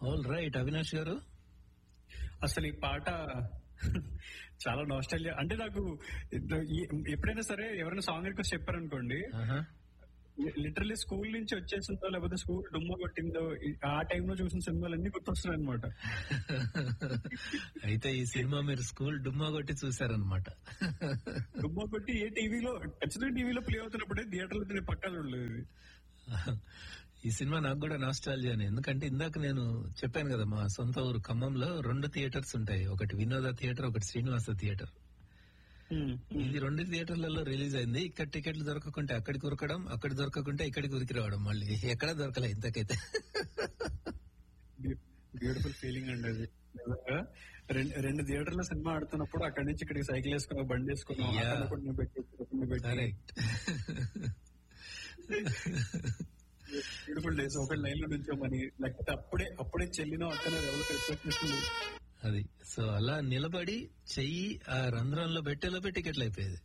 All right Avinash గారు అసలు ఈ పాట చాలా నాస్టైల్ అంటే నాకు ఈ- ఎప్పుడైనా సరే ఎవరైనా సాంగ్ రిక్వెస్ట్ చెప్పారనుకోండి ఆహా. లిటరలీ స్కూల్ నుంచి వచ్చేసిందో లేకపోతే స్కూల్ డుమ్మ కొట్టిందో ఈ- ఆ టైంలో చూసిన సినిమాలు అన్ని గుర్తొస్తున్నాయి అనమాట అయితే ఈ సినిమా మీరు స్కూల్ డుమ్మా కొట్టి చూసారనమాట డుమ్మ కొట్టి ఏ టీవీలో ఖచ్చితంగా టీవీలో ప్లే అవుతున్నప్పుడే థియేటర్లో నేను పక్కా చూడలేదు ఇది. ఈ సినిమా నాకు కూడా నాస్టాలజీ అని ఎందుకంటే ఇందాక నేను చెప్పాను కదా మా సొంత ఊరు ఖమ్మంలో రెండు థియేటర్స్ ఉంటాయి ఒకటి వినోద థియేటర్ ఒకటి శ్రీనివాస థియేటర్ ఇది రెండు థియేటర్లలో రిలీజ్ అయింది ఇక్కడ టికెట్లు దొరకకుంటే అక్కడికి ఉరకడం అక్కడ దొరకకుంటే ఇక్కడికి ఉరికి రావడం మళ్ళీ ఎక్కడ దొరకలే ఇంతకైతే బ్యూటిఫుల్ ఫీలింగ్ అండి అది నిజంగా రెండు రెండు థియేటర్ల సినిమా ఆడుతున్నప్పుడు అక్కడి నుంచి ఇక్కడికి సైకిల్ వేసుకుని బండి వేసుకున్నాం Yeah. అక్కడ ఒకటిని పెట్టి ఇక్కడ ఒకటిని పెట్టి కరెక్ట్ బ్యూటిఫుల్ డేస్ ఒక లైన్ లో నుంచోమని లేకపోతే అప్పుడే అప్పుడే చెల్లినో అక్కనే ఎవరికి రిక్వెస్ట్ అది సో అలా నిలబడి చెయ్యి ఆ రంధ్రంలో పెట్టేలోపే టికెట్లు అయిపోయేది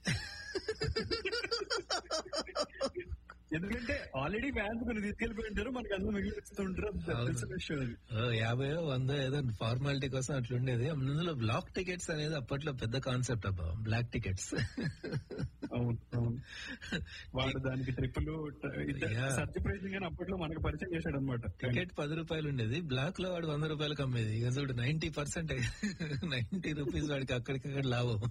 ఎందుకంటే ఆల్రెడీ వ్యాన్ కొన్ని తీసుకెళ్ళిపోయింటారు మనకి అందరూ మిగిలిస్తూ ఉంటారు అది తెలిసిన విషయం అది ఓ, యాభైయో వందో ఏదో ఫార్మాలిటీ కోసం అట్లుండేది అందులో బ్లాక్ టికెట్స్ అనేది అప్పట్లో పెద్ద కాన్సెప్ట్ అబ్బా బ్లాక్ టికెట్స్ అవును అవును వాడు దానికి ట్రిప్పులు Yeah. సర్జ్ ప్రైసింగ్ అని అప్పట్లో మనకు పరిచయం చేశాడు అనమాట టికెట్ పది రూపాయలు ఉండేది బ్లాక్ లో వాడు వంద రూపాయలకు అమ్మేది ఇక చూడు నైన్టీ పర్సెంట్ నైన్టీ రూపీస్ వాడికి అక్కడికక్కడ లాభం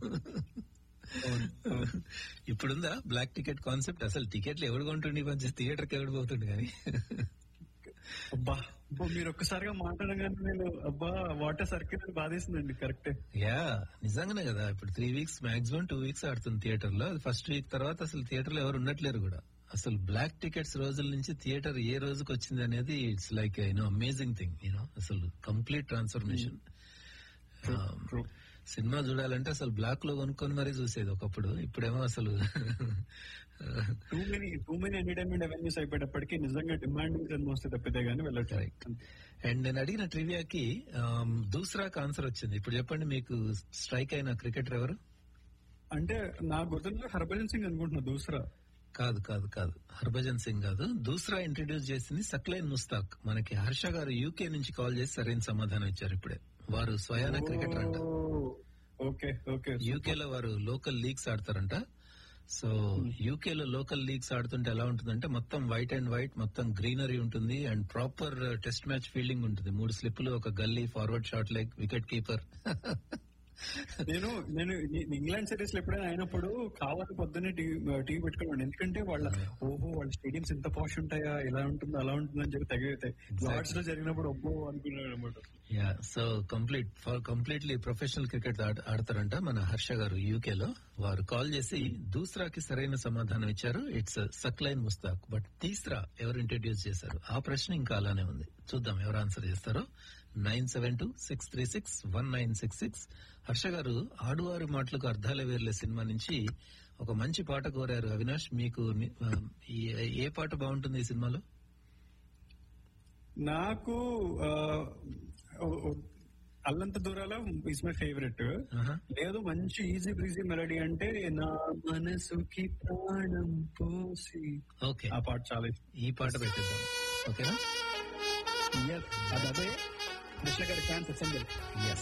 ఇప్పుడుందా బ్లాక్ టికెట్ కాన్సెప్ట్ అసలు టికెట్లు ఎవడు కొంటుండే మంచి థియేటర్ కి ఎవడు పోతుండే కానీ అబ్బా అబ్బా, మీరు ఒక్కసారిగా మాట్లాడగానే నేను అబ్బా వాటర్ సర్కిల్ అని బాధేసిందండి కరెక్టే యా నిజంగానే కదా ఇప్పుడు three weeks maximum two weeks ఆడుతుంది థియేటర్ లో అది ఫస్ట్ వీక్ తర్వాత అసలు థియేటర్ లో ఎవరు ఉండట్లేరు కూడా అసలు బ్లాక్ టికెట్స్ రోజుల నుంచి థియేటర్ ఏ రోజుకి వచ్చింది అనేది it's like you know amazing thing you know అసలు కంప్లీట్ ట్రాన్స్ఫర్మేషన్ True. సినిమా చూడాలంటే అసలు బ్లాక్ లో కొనుక్కొని మరీ చూసేది ఒకప్పుడు ఇప్పుడేమో అసలు too many too many entertainment avenues అయిపోయేటప్పటికి నిజంగా డిమాండింగ్ సినిమా వస్తే తప్పితే గానీ వెళ్ళట్లేదు Right. అండ్ నేను అడిగిన ట్రివియాకి దూసరాకి ఆన్సర్ వచ్చింది ఇప్పుడు చెప్పండి మీకు స్ట్రైక్ అయిన క్రికెటర్ ఎవరు అంటే నా గుర్తులో హర్భజన్ సింగ్ అనుకుంటున్నా దూసరా కాదు కాదు కాదు హర్భజన్ సింగ్ కాదు దూసరా ఇంట్రడ్యూస్ చేసింది సక్లైన్ ముస్తాక్ మనకి హర్ష గారు యూకే నుంచి కాల్ చేసి సరైన సమాధానం ఇచ్చారు ఇప్పుడే వారు స్వయాన క్రికెటర్ అంట ఓకే ఓకే యూకే లో వారు లోకల్ లీగ్స్ ఆడతారంట సో యూకే లో లోకల్ లీగ్స్ ఆడుతుంటే ఎలా ఉంటుందంటే మొత్తం వైట్ అండ్ వైట్ మొత్తం గ్రీనరీ ఉంటుంది and proper test match fielding ఉంటుంది మూడు స్లిప్లు ఒక gully forward short leg wicketkeeper నేను నేను ఈ- ఇంగ్లాండ్ సిరీస్ లో ఎప్పుడైనా అయినప్పుడు కావాలి పొద్దున్నే టీవీ టీవీ పెట్టుకున్నాను ఎందుకంటే వాళ్ళ ఓహో వాళ్ళ స్టేడియంస్ ఎంత పాష్ ఉంటాయా ఇలా ఉంటుందో అలా ఉంటుందో అని చెప్పి తగ్గితే లార్డ్స్ లో జరిగినప్పుడు ఒప్పో అనుకున్నాడు అనమాట yeah so complete for completely professional cricket ఆడతారంట మన హర్ష గారు యూకే లో వారు కాల్ చేసి దూసరాకి సరైన సమాధానం ఇచ్చారు ఇట్స్ సక్లైన్ ముస్తాక్ బట్ తీస్రా ఎవరు ఇంట్రడ్యూస్ చేశారు ఆ ప్రశ్న ఇంకా అలానే ఉంది చూద్దాం ఎవరు ఆన్సర్ చేస్తారో nine seven two six three six one nine six six Harsha గారు ఆడువారి మాటలకు అర్థాలే వేర్లే సినిమా నుంచి ఒక మంచి పాట కోరారు అవినాష్ మీకు ని- ఆ, ఈ- ఏ పాట బాగుంటుంది ఈ సినిమాలో నాకు ఆ, ఓ- ఓ- అల్లంత దూరాల ఇస్ మై ఫేవరెట్ ఆహా. లేదు మంచి ఈజీ బ్రీజీ మెలడీ అంటే నా మనసుకి ప్రాణం పోసి ఓకే ఆ పాట చాలా ఇష్టం ఈ పాట పెట్టేద్దాం ఓకేనా Yes, అది అదే కృష్ణ గారి ఫ్యాన్స్ అసెంబ్లీ Yes.